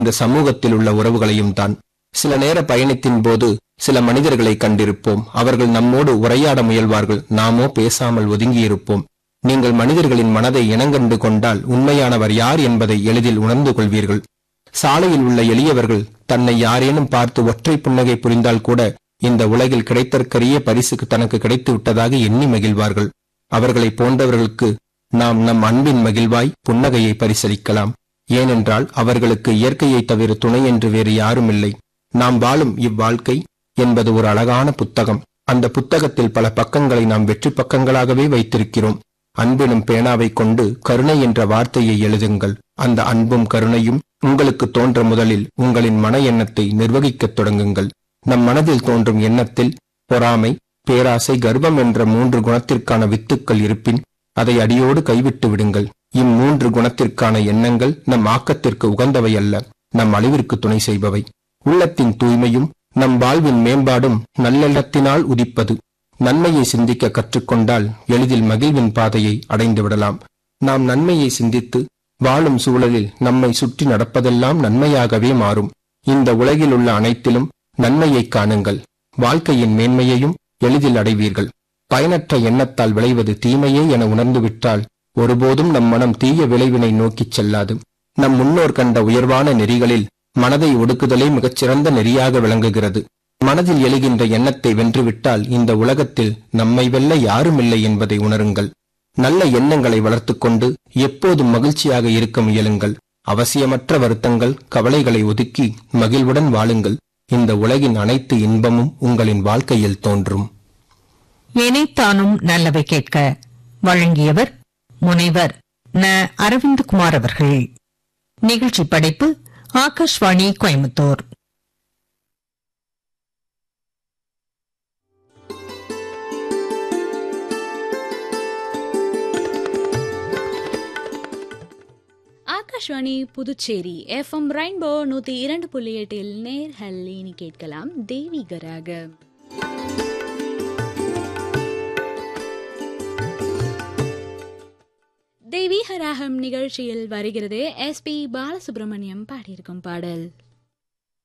இந்த சமூகத்தில் உள்ள உறவுகளையும் தான் சில நேர பயணத்தின் போது சில மனிதர்களை கண்டிருப்போம் அவர்கள் நம்மோடு உரையாட முயல்வார்கள் நாமோ பேசாமல் ஒதுங்கியிருப்போம் நீங்கள் மனிதர்களின் மனதை இனங்கண்டு கொண்டால் உண்மையானவர் யார் என்பதை எளிதில் உணர்ந்து கொள்வீர்கள் சாலையில் உள்ள எளியவர்கள் தன்னை யாரேனும் பார்த்து ஒற்றை புன்னகை புரிந்தால் கூட இந்த உலகில் கிடைத்தற்கரிய பரிசுக்கு தனக்கு கிடைத்து விட்டதாக எண்ணி மகிழ்வார்கள் அவர்களைப் போன்றவர்களுக்கு நாம் நம் அன்பின் மகிழ்வாய் புன்னகையை பரிசளிக்கலாம் ஏனென்றால் அவர்களுக்கு இயற்கையை தவிர துணை என்று வேறு யாரும் இல்லை நாம் வாழும் இவ்வாழ்க்கை என்பது ஒரு அழகான புத்தகம் அந்த புத்தகத்தில் பல பக்கங்களை நாம் வெற்றி பக்கங்களாகவே வைத்திருக்கிறோம் அன்பெனும் பேனாவை கொண்டு கருணை என்ற வார்த்தையை எழுதுங்கள் அந்த அன்பும் கருணையும் உங்களுக்கு தோன்ற முதலில் உங்களின் மன எண்ணத்தை நிர்வகிக்கத் தொடங்குங்கள் நம் மனதில் தோன்றும் எண்ணத்தில் பொறாமை பேராசை கர்வம் என்ற மூன்று குணத்திற்கான வித்துக்கள் இருப்பின் அதை அடியோடு கைவிட்டு விடுங்கள் இம்மூன்று குணத்திற்கான எண்ணங்கள் நம் ஆக்கத்திற்கு உகந்தவை அல்ல நம் அழிவிற்கு துணை செய்பவை உள்ளத்தின் தூய்மையும் நம் வாழ்வின் மேம்பாடும் நல்லெண்ணத்தினால் உதிப்பது நன்மையை சிந்திக்க கற்றுக்கொண்டால் எளிதில் மகிழ்வின் பாதையை அடைந்து விடலாம் நாம் நன்மையை சிந்தித்து வாழும் சூழலில் நம்மை சுற்றி நடப்பதெல்லாம் நன்மையாகவே மாறும் இந்த உலகில் உள்ள அனைத்திலும் நன்மையை காணுங்கள் வாழ்க்கையின் மேன்மையையும் எளிதில் அடைவீர்கள் பயனற்ற எண்ணத்தால் விளைவது தீமையே என உணர்ந்துவிட்டால் ஒருபோதும் நம் மனம் தீய விளைவினை நோக்கிச் செல்லாது நம் முன்னோர் கண்ட உயர்வான நெறிகளில் மனதை ஒடுக்குதலே மிகச்சிறந்த நெறியாக விளங்குகிறது மனதில் எழுகின்ற எண்ணத்தை வென்றுவிட்டால் இந்த உலகத்தில் நம்மை வெல்ல யாருமில்லை என்பதை உணருங்கள் நல்ல எண்ணங்களை வளர்த்துக்கொண்டு எப்போதும் மகிழ்ச்சியாக இருக்க முயலுங்கள் அவசியமற்ற வருத்தங்கள் கவலைகளை ஒதுக்கி மகிழ்வுடன் வாழுங்கள் இந்த உலகின் அனைத்து இன்பமும் உங்களின் வாழ்க்கையில் தோன்றும் இணைத்தானும் நல்லவை கேட்க வழங்கியவர் முனைவர் ந அரவிந்த்குமார் அவர்கள் நிகழ்ச்சி படைப்பு ஆகாஷ்வாணி கோயம்புத்தூர் ஆகாஷ்வாணி புதுச்சேரி எஃப்எம் ரெயின்போ நூத்தி இரண்டு புள்ளி எட்டில் நேர்கள் இனி கேட்கலாம் தெய்வீகராக தெய்வீக ராகம் நிகழ்ச்சியில் வருகிறது எஸ் பி பாலசுப்ரமணியம் பாடியிருக்கும் பாடல்